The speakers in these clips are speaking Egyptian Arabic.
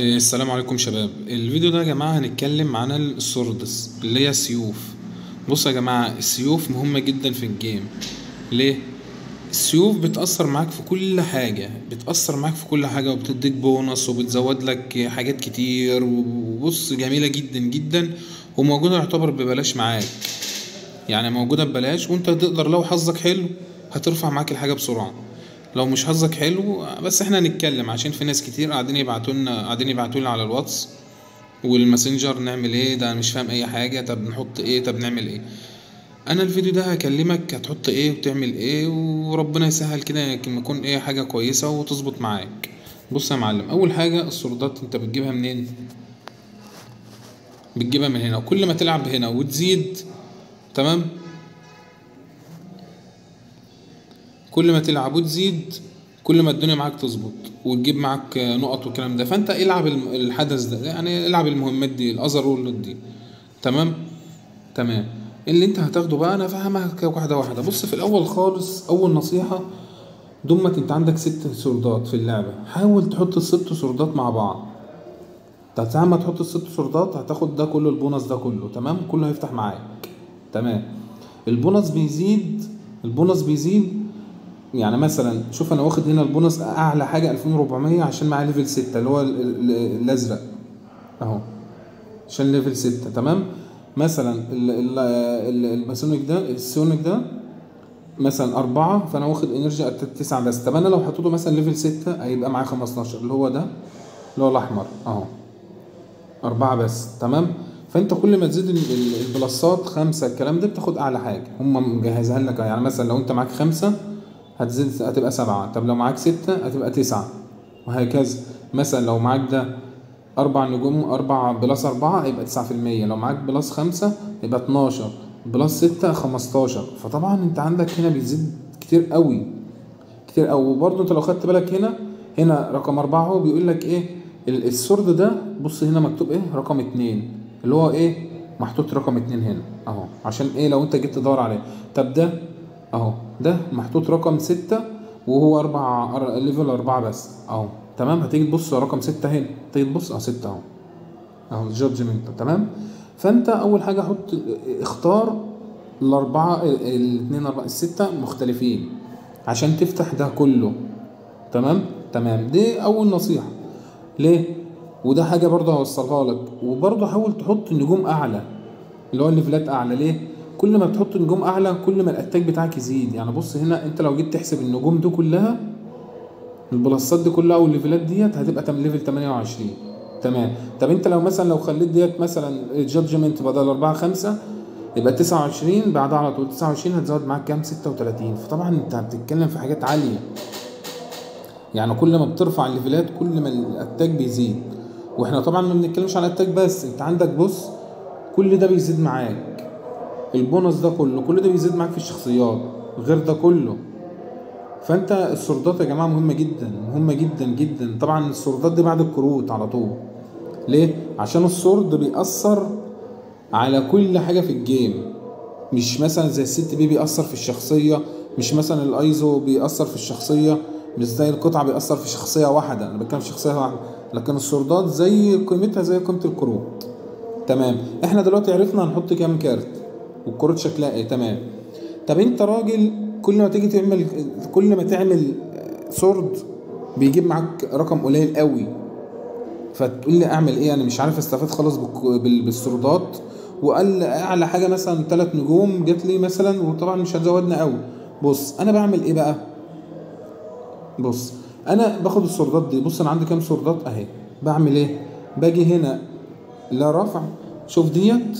إيه، السلام عليكم شباب الفيديو ده يا جماعة هنتكلم عن السوردس اللي هي السيوف بصوا يا جماعة السيوف مهمة جدا في الجيم ليه؟ السيوف بتأثر معاك في كل حاجة بتأثر معاك في كل حاجة وبتديك بونص وبتزود لك حاجات كتير وبص جميلة جدا جدا وموجودة يعتبر ببلاش معاك يعني موجودة ببلاش وانت تقدر لو حظك حلو هترفع معاك الحاجة بسرعة لو مش حظك حلو بس احنا هنتكلم عشان في ناس كتير قاعدين يبعتوا لنا قاعدين يبعتوا لنا على الواتس والماسنجر نعمل ايه ده أنا مش فاهم اي حاجه طب نحط ايه طب نعمل ايه انا الفيديو ده هكلمك هتحط ايه وتعمل ايه وربنا يسهل كده يمكن يكون ايه حاجه كويسه وتظبط معاك بص يا معلم اول حاجه السردات انت بتجيبها منين بتجيبها من هنا وكل ما تلعب هنا وتزيد تمام كل ما تلعب وتزيد كل ما الدنيا معاك تظبط وتجيب معاك نقط والكلام ده فانت العب الم- الحدث ده يعني العب المهمات دي الاذر واللود دي تمام تمام اللي انت هتاخده بقى انا فاهمك واحده واحده بص في الاول خالص اول نصيحه دمت انت عندك ست سردات في اللعبه حاول تحط الست سردات مع بعض انت ساعة ما تحط الست سردات هتاخد ده كله البونص ده كله تمام كله هيفتح معاك تمام البونص بيزيد البونص بيزيد يعني مثلا شوف انا واخد هنا البونص اعلى حاجه 2400 عشان معايا ليفل 6 اللي هو ال- ال- الازرق اهو عشان ليفل 6 تمام مثلا ال- ال- ال- الباسونيك ده السونيك ده مثلا أربعة فأنا واخد انرجي تسعة بس طب أنا لو حطيته مثلا ليفل ستة هيبقى معايا 15 اللي هو ده اللي هو الأحمر أهو أربعة بس تمام فأنت كل ما تزيد ال- ال- البلصات خمسة الكلام ده بتاخد أعلى حاجة هم مجهزها لك يعني مثلا لو أنت معاك خمسة هتزيد هتبقى سبعة طب لو معاك ستة هتبقى تسعة وهكذا مثلا لو معاك ده أربع نجوم أربع بلس أربعة يبقى تسعة في المية لو معاك بلس خمسة يبقى اتناشر بلس ستة خمستاشر فطبعا أنت عندك هنا بيزيد كتير قوي كتير قوي وبرضه أنت لو خدت بالك هنا هنا رقم أربعة هو بيقول لك إيه ال- السورد ده بص هنا مكتوب إيه رقم اتنين اللي هو إيه محطوط رقم اتنين هنا أهو عشان إيه لو أنت جيت تدور عليه طب ده اهو ده محطوط رقم ستة وهو أربع أر- ليفل أربعة بس اهو تمام هتيجي تبص على رقم ستة هنا تيجي تبص اه ستة اهو اهو الجادجمنت تمام فانت اول حاجة حط اختار الاربعة ال- الاثنين اربعة الستة مختلفين عشان تفتح ده كله تمام تمام دي اول نصيحة ليه وده حاجة برضه هوصلها لك وبرضه حاول تحط النجوم اعلى اللي هو الليفلات اعلى ليه كل ما بتحط نجوم اعلى كل ما الاتاك بتاعك يزيد يعني بص هنا انت لو جيت تحسب النجوم دي كلها البلصات دي كلها والليفلات ديت هتبقى تم ليفل 28 تمام طب انت لو مثلا لو خليت ديت مثلا جادجمنت بدل 4 5 يبقى 29 بعدها على طول 29 هتزود معاك كام 36 فطبعا انت بتتكلم في حاجات عاليه يعني كل ما بترفع الليفلات كل ما الاتاك بيزيد واحنا طبعا ما بنتكلمش على الاتاك بس انت عندك بص كل ده بيزيد معاك البونص ده كله كل ده بيزيد معاك في الشخصيات غير ده كله فانت السردات يا جماعه مهمه جدا مهمه جدا جدا طبعا السردات دي بعد الكروت على طول ليه عشان السرد بيأثر على كل حاجه في الجيم مش مثلا زي الست بي بيأثر في الشخصيه مش مثلا الايزو بيأثر في الشخصيه مش زي القطعه بيأثر في شخصيه واحده انا بتكلم في شخصيه واحده لكن السردات زي قيمتها زي قيمه الكروت تمام احنا دلوقتي عرفنا هنحط كام كارت والكروت شكلها ايه تمام طب انت راجل كل ما تيجي تعمل كل ما تعمل سورد بيجيب معاك رقم قليل قوي فتقول لي اعمل ايه انا مش عارف استفاد خالص بالك- بال- بالسردات وقال اعلى حاجه مثلا ثلاث نجوم جات لي مثلا وطبعا مش هتزودنا قوي بص انا بعمل ايه بقى بص انا باخد السردات دي بص انا عندي كام سردات اهي بعمل ايه باجي هنا لا رفع شوف ديت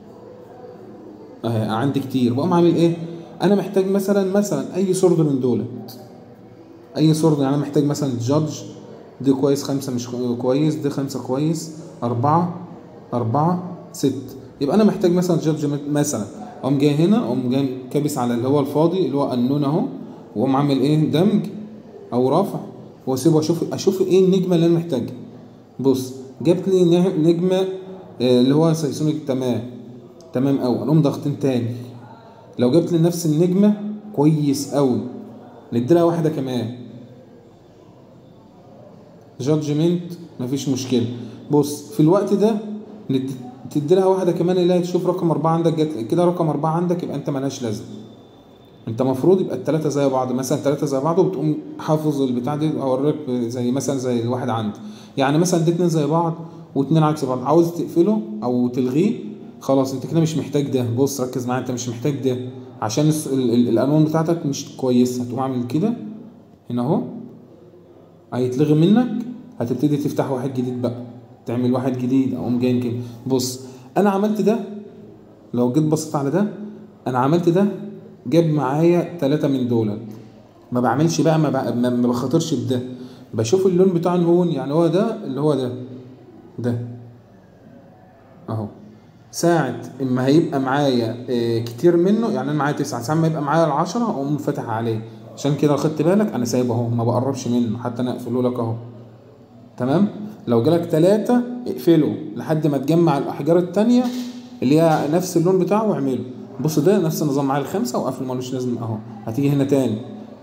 اهي عندي كتير بقوم عامل ايه انا محتاج مثلا مثلا اي سورد من دولت اي سورد يعني انا محتاج مثلا جادج دي كويس خمسة مش كو- كويس دي خمسة كويس أربعة أربعة ست يبقى أنا محتاج مثلا جادج مثلا أقوم جاي هنا أقوم جاي كابس على اللي هو الفاضي اللي هو النون أهو وأقوم عامل إيه دمج أو رافع وأسيبه أشوف أشوف إيه النجمة اللي أنا محتاجها بص جبت لي نه- نجمة آه، اللي هو سيسونيك تمام تمام أوي أقوم ضغطين تاني لو جبت لي نفس النجمة كويس أوي نديلها واحدة كمان جادجمنت مفيش مشكله بص في الوقت ده ند- تدي لها واحده كمان اللي هي تشوف رقم اربعه عندك جت كده رقم اربعه عندك يبقى انت ملهاش لازمه انت مفروض يبقى التلاتة زي بعض مثلا تلاتة زي بعض وبتقوم حافظ البتاع دي اوريك زي مثلا زي الواحد عندي يعني مثلا دي اتنين زي بعض واتنين عكس بعض عاوز تقفله او تلغيه خلاص انت كده مش محتاج ده بص ركز معايا انت مش محتاج ده عشان الس- ال- ال- الالوان بتاعتك مش كويسه هتقوم عامل كده هنا اهو هيتلغي منك هتبتدي تفتح واحد جديد بقى تعمل واحد جديد اقوم جاي كده بص انا عملت ده لو جيت بصيت على ده انا عملت ده جاب معايا ثلاثة من دول ما بعملش بقى ما, بع... ما ما بخاطرش بده بشوف اللون بتاع الهون يعني هو ده اللي هو ده ده اهو ساعة اما هيبقى معايا آه، كتير منه يعني انا معايا تسعة ساعة ما يبقى معايا العشرة اقوم فاتح عليه عشان كده لو خدت بالك انا سايبه اهو ما بقربش منه حتى انا اقفله لك اهو تمام لو جالك ثلاثة اقفله لحد ما تجمع الأحجار التانية اللي هي نفس اللون بتاعه واعمله بص ده نفس النظام معايا الخمسة وقفل ملوش لازم اهو هتيجي هنا تاني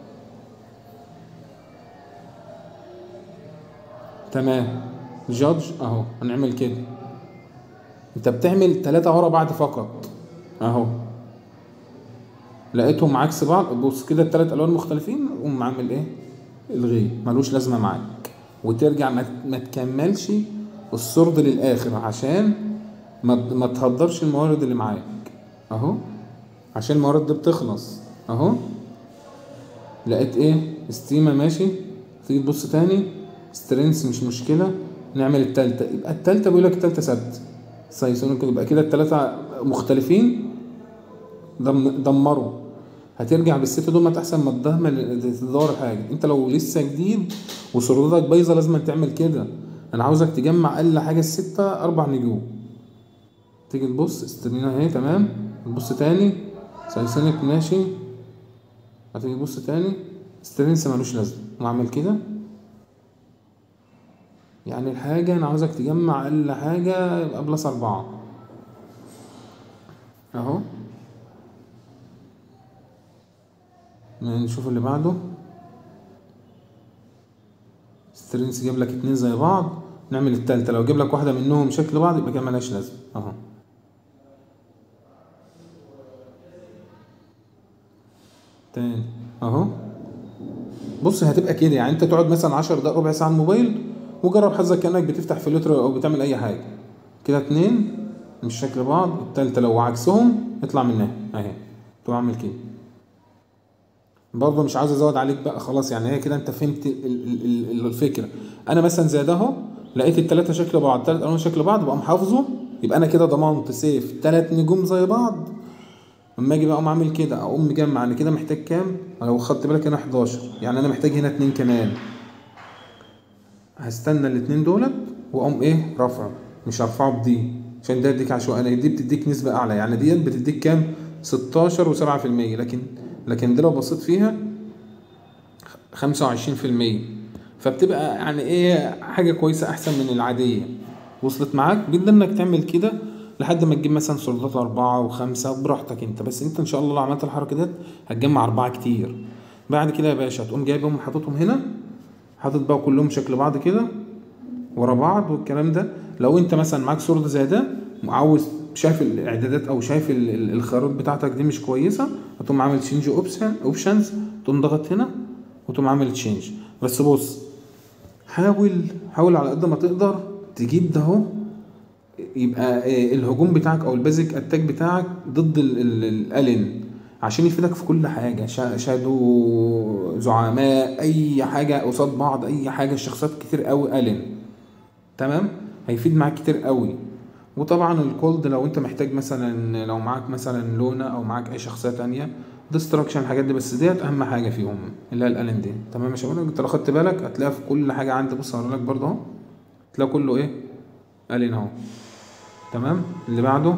تمام جادج اهو هنعمل كده انت بتعمل ثلاثة ورا بعض فقط اهو لقيتهم عكس بعض بص كده الثلاث الوان مختلفين قوم عامل ايه الغي ملوش لازمه معاك وترجع ما, ما تكملش السرد للاخر عشان ما ما تهدرش الموارد اللي معاك اهو عشان الموارد دي بتخلص اهو لقيت ايه ستيما ماشي تيجي تبص تاني سترينس مش مشكله نعمل التالتة يبقى التالتة بيقول لك التالتة ثابتة سايسون كده يبقى كده التلاتة مختلفين دم دمروا هترجع بالست دول ما احسن ما تدهمل تدور حاجه انت لو لسه جديد وسردك بايظه لازم تعمل كده انا عاوزك تجمع اقل حاجه الستة اربع نجوم تيجي تبص استرينا اهي تمام تبص تاني سايسونيك ماشي هتيجي تبص تاني سترينس ملوش لازمه واعمل كده يعني الحاجة أنا عاوزك تجمع أقل حاجة يبقى بلس أربعة أهو نشوف اللي بعده سترينس جاب لك اتنين زي بعض نعمل التالتة لو جاب لك واحدة منهم شكل بعض يبقى كده ملهاش لازمة أهو تاني أهو بص هتبقى كده يعني انت تقعد مثلا 10 دقايق ربع ساعه على الموبايل وجرب حظك كانك بتفتح في لتر او بتعمل اي حاجه كده اتنين مش شكل بعض التالتة لو عكسهم اطلع منها اهي تقوم عامل كده برضه مش عاوز ازود عليك بقى خلاص يعني هي كده انت فهمت ال- ال- ال- الفكره انا مثلا زي ده اهو لقيت التلاتة شكل بعض التلات الوان شكل بعض بقوم حافظه يبقى انا كده ضمنت سيف تلات نجوم زي بعض اما اجي بقى اقوم عامل كده اقوم مجمع انا كده محتاج كام لو خدت بالك هنا 11 يعني انا محتاج هنا اتنين كمان هستنى الاتنين دولت واقوم ايه رافعه مش هرفعه بدي عشان ده يديك عشوائيه دي بتديك نسبه اعلى يعني ديت بتديك كام 16 و7% لكن لكن دي لو بصيت فيها 25% فبتبقى يعني ايه حاجه كويسه احسن من العاديه وصلت معاك جدا انك تعمل كده لحد ما تجيب مثلا سلطات أربعة وخمسة براحتك أنت بس أنت إن شاء الله لو عملت الحركة ديت هتجمع أربعة كتير بعد كده يا باشا تقوم جايبهم حاططهم هنا حاطط بقى كلهم شكل بعض كده ورا بعض والكلام ده لو أنت مثلا معاك سورد زي ده وعاوز شايف الاعدادات او شايف ال- ال- الخيارات بتاعتك دي مش كويسه هتقوم عامل تشينج اوبشن اوبشنز تقوم ضغط هنا وتقوم عامل تشينج بس بص حاول حاول على قد ما تقدر تجيب ده اهو يبقى آه، الهجوم بتاعك او البيزك اتاك بتاعك ضد ال- ال- الالين عشان يفيدك في كل حاجه شا- شادو زعماء اي حاجه قصاد بعض اي حاجه الشخصيات كتير قوي الين تمام هيفيد معاك كتير قوي وطبعا الكولد لو انت محتاج مثلا لو معاك مثلا لونة او معاك اي شخصيه تانية ديستراكشن الحاجات دي بس ديت اهم حاجه فيهم اللي هي الالين دي تمام يا شباب انت لو خدت بالك هتلاقيها في كل حاجه عندي بص هوريلك برضه اهو تلاقي كله ايه الين اهو تمام اللي بعده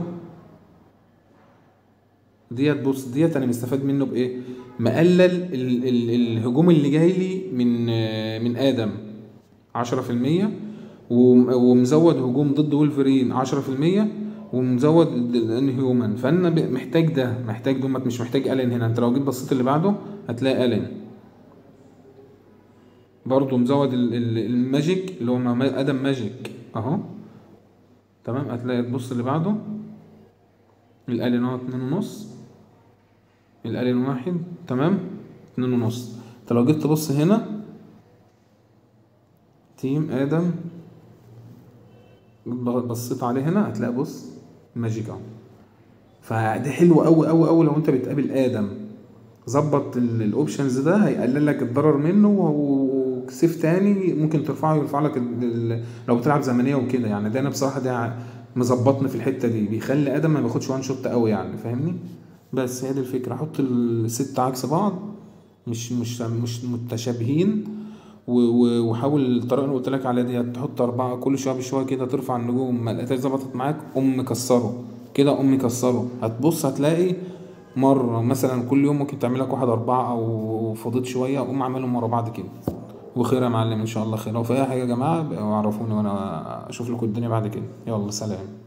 ديت بص ديت انا مستفاد منه بايه مقلل ال ال الهجوم اللي جاي لي من آه، من ادم 10% وم- ومزود هجوم ضد وولفرين 10% ومزود الانهيومن فانا ب- محتاج ده محتاج دومت مش محتاج الين هنا انت لو جيت بصيت اللي بعده هتلاقي الين برضو مزود ال- ال- الماجيك اللي هو ما- ادم ماجيك اهو تمام هتلاقي تبص اللي بعده الالين اهو اتنين ونص الالين واحد تمام اتنين ونص انت لو جيت تبص هنا تيم ادم بصيت عليه هنا هتلاقي بص ماجيك اهو فده حلو قوي قوي قوي لو انت بتقابل ادم ظبط ال- الاوبشنز ده هيقلل لك الضرر منه و- وسيف تاني ممكن ترفعه يرفع لك ال- ال- لو بتلعب زمنيه وكده يعني ده انا بصراحه ده مظبطني في الحته دي بيخلي ادم ما بياخدش وان شوت قوي يعني فاهمني بس هي دي الفكره حط الست عكس بعض مش مش مش متشابهين و- و- وحاول الطريقه اللي قلت لك عليها دي تحط اربعه كل شويه بشويه كده ترفع النجوم ما لقيتهاش ظبطت معاك قوم مكسره كده قوم مكسره هتبص هتلاقي مره مثلا كل يوم ممكن تعمل لك واحد اربعه او فضيت شويه قوم اعملهم ورا بعض كده وخير يا معلم ان شاء الله خير لو في اي حاجه يا جماعه بقوا عرفوني وانا اشوف لكم الدنيا بعد كده يلا سلام